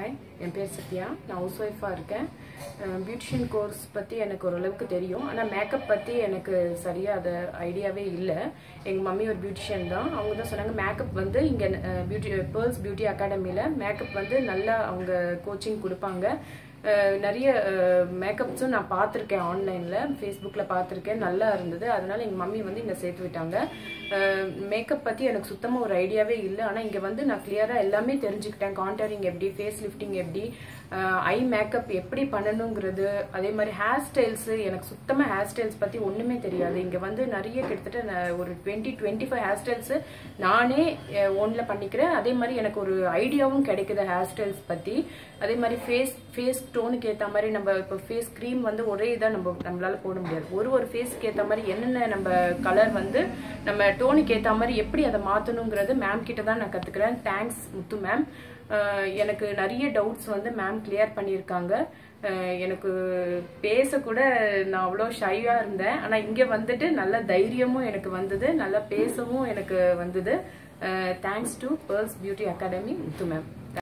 hi என் பேர் சத்யா நான் house ஒய்ஃபாக இருக்கேன் பியூட்டிஷியன் கோர்ஸ் பற்றி எனக்கு ஓரளவுக்கு தெரியும் ஆனால் மேக்கப் பற்றி எனக்கு சரியாக அது ஐடியாவே இல்லை எங்கள் மம்மி ஒரு பியூட்டிஷியன் தான் அவங்க தான் சொன்னாங்க மேக்கப் வந்து இங்கே பியூட்டி பேர்ல்ஸ் பியூட்டி அகாடமியில் மேக்கப் வந்து நல்லா அவங்க கோச்சிங் கொடுப்பாங்க அஹ் நிறைய மேக்கப்ஸும் நான் பார்த்துருக்கேன் ஆன்லைனில் ஃபேஸ்புக்கில் பார்த்துருக்கேன் நல்லா இருந்தது அதனால எங்கள் மம்மி வந்து இங்கே சேர்த்து விட்டாங்க மேக்கப் பற்றி எனக்கு சுத்தமாக ஒரு ஐடியாவே இல்லை ஆனால் இங்கே வந்து நான் கிளியராக எல்லாமே தெரிஞ்சுக்கிட்டேன் கான்டரிங் எப்படி ஃபேஸ் லிஃப்டிங் எப்படி ஐ மேக்கப் எப்படி பண்ணணுங்கிறது அதே மாதிரி ஹேர் ஸ்டைல்ஸு எனக்கு சுத்தமாக ஹேர் ஸ்டைல்ஸ் பற்றி ஒன்றுமே தெரியாது இங்கே வந்து நிறைய கிட்டத்தட்ட நான் ஒரு twenty twenty five hair styles நானே ஓனில் பண்ணிக்கிறேன் அதே மாதிரி எனக்கு ஒரு ஐடியாவும் கிடைக்குது ஹேர் ஸ்டைல்ஸ் பற்றி அதே மாதிரி ஃபேஸ் ஃபேஸ் டோனுக்கு ஏற்ற மாதிரி நம்ம இப்போ ஃபேஸ் க்ரீம் வந்து ஒரே இதாக நம்ம நம்மளால போட முடியாது ஒரு ஒரு ஃபேஸ்க்கு ஏற்ற மாதிரி என்னென்ன நம்ம கலர் வந்து நம்ம டோனுக்கு ஏற்ற மாதிரி எப்படி அதை மாற்றணுங்கிறது மேம் கிட்ட தான் நான் கற்றுக்கிறேன் தேங்க்ஸ் முத்து மேம் எனக்கு நிறைய டவுட்ஸ் வந்து மேம் கிளியர் பண்ணியிருக்காங்க எனக்கு பேசக்கூட நான் அவ்வளோ ஷையாக இருந்தேன் ஆனால் இங்கே வந்துட்டு நல்ல தைரியமும் எனக்கு வந்தது நல்லா பேசவும் எனக்கு வந்தது thanks to pearls beauty academy Muthu ma'am